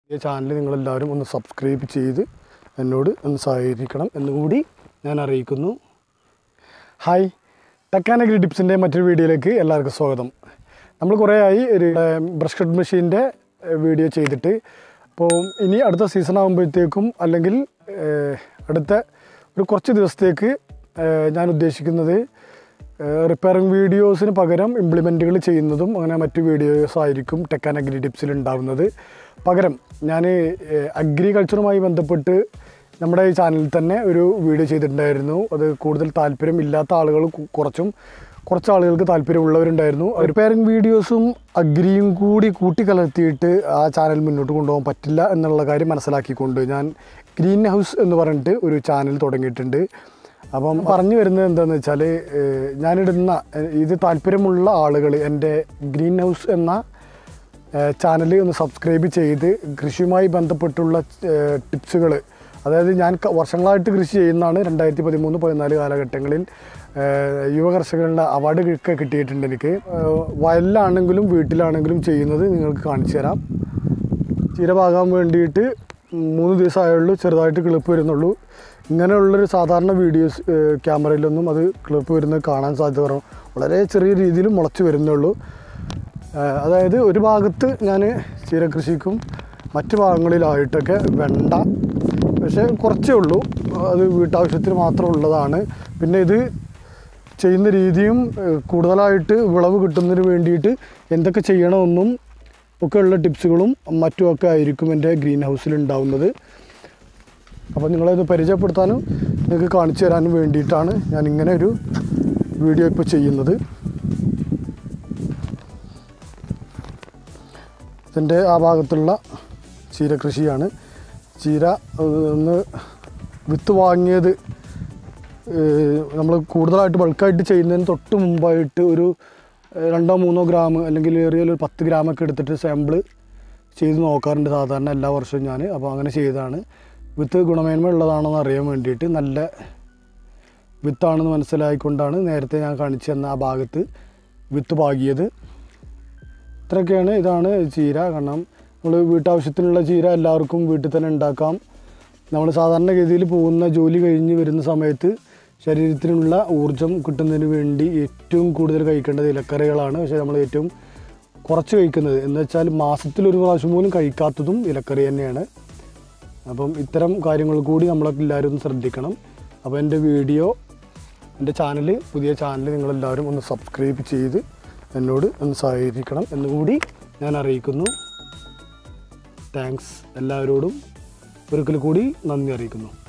ഈ ചാനൽ നിങ്ങളെല്ലാവരും ഒന്ന് സബ്സ്ക്രൈബ് ചെയ്ത് എന്നോട് ഒന്ന് സഹകരിക്കണം എന്നുകൂടി ഞാൻ അറിയിക്കുന്നു ഹായ് ടെക്കാനഗ്രി ടിപ്സിൻ്റെ മറ്റൊരു വീഡിയോയിലേക്ക് എല്ലാവർക്കും സ്വാഗതം നമ്മൾ കുറേ ആയി ഒരു ബ്രഷ് കട്ട് മെഷീൻ്റെ വീഡിയോ ചെയ്തിട്ട് അപ്പോൾ ഇനി അടുത്ത സീസൺ ആകുമ്പോഴത്തേക്കും അല്ലെങ്കിൽ ഏഹ്, അടുത്ത ഒരു കുറച്ച് ദിവസത്തേക്ക് ഏഹ്, ഞാൻ ഉദ്ദേശിക്കുന്നത് റിപ്പയറിംഗ് വീഡിയോസിന് പകരം ഇംപ്ലിമെൻറ്റുകൾ ചെയ്യുന്നതും അങ്ങനെ മറ്റു വീഡിയോസ് ആയിരിക്കും ടെക് ആൻഡ് അഗ്രി ടിപ്സിൽ ഉണ്ടാവുന്നത് പകരം ഞാൻ അഗ്രികൾച്ചറുമായി ബന്ധപ്പെട്ട് നമ്മുടെ ഈ ചാനലിൽ തന്നെ ഒരു വീഡിയോ ചെയ്തിട്ടുണ്ടായിരുന്നു അത് കൂടുതൽ താല്പര്യം ഇല്ലാത്ത ആളുകൾ കു- കുറച്ചും കുറച്ച് ആളുകൾക്ക് താല്പര്യമുള്ളവരുണ്ടായിരുന്നു റിപ്പയറിംഗ് വീഡിയോസും അഗ്രിയും കൂടി കൂട്ടിക്കലർത്തിയിട്ട് ആ ചാനൽ മുന്നോട്ട് കൊണ്ടുപോകാൻ പറ്റില്ല എന്നുള്ള കാര്യം മനസ്സിലാക്കിക്കൊണ്ട് ഞാൻ ഗ്രീൻ ഹൗസ് എന്ന് പറഞ്ഞിട്ട് ഒരു ചാനൽ തുടങ്ങിയിട്ടുണ്ട് അപ്പം പറഞ്ഞു വരുന്നത് എന്താണെന്ന് വെച്ചാൽ ഞാനിടുന്ന ഏഹ്, ഇത് താല്പര്യമുള്ള ആളുകൾ എൻ്റെ ഗ്രീൻ ഹൗസ് എന്ന ചാനൽ ഒന്ന് സബ്സ്ക്രൈബ് ചെയ്ത് കൃഷിയുമായി ബന്ധപ്പെട്ടുള്ള ടിപ്സുകൾ അതായത് ഞാൻ ക- വർഷങ്ങളായിട്ട് കൃഷി ചെയ്യുന്നതാണ് രണ്ടായിരത്തി പതിമൂന്ന് പതിനാല് കാലഘട്ടങ്ങളിൽ ഏഹ്, യുവ കർഷകരുടെ അവാർഡ് ഒക്കെ കിട്ടിയിട്ടുണ്ട് എനിക്ക് ഏഹ്, വയലിലാണെങ്കിലും വീട്ടിലാണെങ്കിലും ചെയ്യുന്നത് നിങ്ങൾക്ക് കാണിച്ചു തരാം ചീര പാകാൻ വേണ്ടിയിട്ട് മൂന്ന് ദിവസമായുള്ളൂ ചെറുതായിട്ട് കിളിപ്പ് വരുന്നുള്ളൂ ഇങ്ങനെയുള്ളൊരു സാധാരണ വീഡിയോസ് ഏഹ്, ക്യാമറയിലൊന്നും അത് കിളിപ്പ് വരുന്നത് കാണാൻ സാധ്യത കുറവ് വളരെ ചെറിയ രീതിയിൽ മുളച്ച് വരുന്നുള്ളൂ ഏഹ്, അതായത് ഒരു ഭാഗത്ത് ഞാൻ ചീരകൃഷിക്കും മറ്റു ഭാഗങ്ങളിലായിട്ടൊക്കെ വെണ്ട പക്ഷേ കുറച്ചേ ഉള്ളൂ അത് വീട്ടാവശ്യത്തിന് മാത്രം ഉള്ളതാണ് പിന്നെ ഇത് ചെയ്യുന്ന രീതിയും ഏഹ്, കൂടുതലായിട്ട് വിളവ് കിട്ടുന്നതിന് വേണ്ടിയിട്ട് എന്തൊക്കെ ചെയ്യണമെന്നും ഒക്കെയുള്ള ടിപ്സുകളും മറ്റുമൊക്കെ ആയിരിക്കും എൻ്റെ ഗ്രീൻ ഹൗസിൽ ഉണ്ടാവുന്നത് അപ്പോൾ നിങ്ങളത് പരിചയപ്പെടുത്താനും നിങ്ങൾക്ക് കാണിച്ചു തരാനും വേണ്ടിയിട്ടാണ് ഞാൻ ഇങ്ങനെ ഒരു വീഡിയോ ഇപ്പോൾ ചെയ്യുന്നത് ഇതിൻ്റെ ആ ഭാഗത്തുള്ള ചീര കൃഷിയാണ് ചീര ഏഹ്, ഒന്ന് വിത്ത് വാങ്ങിയത് നമ്മൾ കൂടുതലായിട്ട് ബൾക്കായിട്ട് ചെയ്യുന്നതിന് തൊട്ട് മുമ്പായിട്ട് ഒരു ഏഹ്, രണ്ടോ മൂന്നോ ഗ്രാം അല്ലെങ്കിൽ ഏറിയാൽ ഒരു പത്ത് ഗ്രാമൊക്കെ എടുത്തിട്ട് സാമ്പിള് ചെയ്ത് നോക്കാറുണ്ട് സാധാരണ എല്ലാ വർഷവും ഞാൻ അപ്പോൾ അങ്ങനെ ചെയ്തതാണ് വിത്ത് ഗുണമേന്മ ഉള്ളതാണെന്ന് അറിയാൻ വേണ്ടിയിട്ട് നല്ല വിത്താണെന്ന് മനസ്സിലായിക്കൊണ്ടാണ് നേരത്തെ ഞാൻ കാണിച്ചു തന്ന ആ ഭാഗത്ത് വിത്ത് പാകിയത് ഇത്രയൊക്കെയാണ് ഇതാണ് ചീര കാരണം നമ്മൾ വീട്ടാവശ്യത്തിനുള്ള ചീര എല്ലാവർക്കും വീട്ടിൽ തന്നെ ഉണ്ടാക്കാം നമ്മൾ സാധാരണഗതിയിൽ പോകുന്ന ജോലി കഴിഞ്ഞ് വരുന്ന സമയത്ത് ശരീരത്തിനുള്ള ഊർജം കിട്ടുന്നതിന് വേണ്ടി ഏറ്റവും കൂടുതൽ കഴിക്കേണ്ടത് ഇലക്കറികളാണ് പക്ഷേ നമ്മൾ ഏറ്റവും കുറച്ച് കഴിക്കുന്നത് എന്ന് വെച്ചാൽ മാസത്തിൽ ഒരു പ്രാവശ്യം പോലും കഴിക്കാത്തതും ഇലക്കറി തന്നെയാണ് അപ്പം ഇത്തരം കാര്യങ്ങൾ കൂടി നമ്മളൊക്കെ എല്ലാവരും ഒന്ന് ശ്രദ്ധിക്കണം അപ്പോൾ എൻ്റെ വീഡിയോ എൻ്റെ ചാനൽ പുതിയ ചാനൽ നിങ്ങളെല്ലാവരും ഒന്ന് സബ്സ്ക്രൈബ് ചെയ്ത് എന്നോട് ഒന്ന് സഹകരിക്കണം എന്നുകൂടി ഞാൻ അറിയിക്കുന്നു താങ്ക്സ് എല്ലാവരോടും ഒരിക്കൽ കൂടി നന്ദി അറിയിക്കുന്നു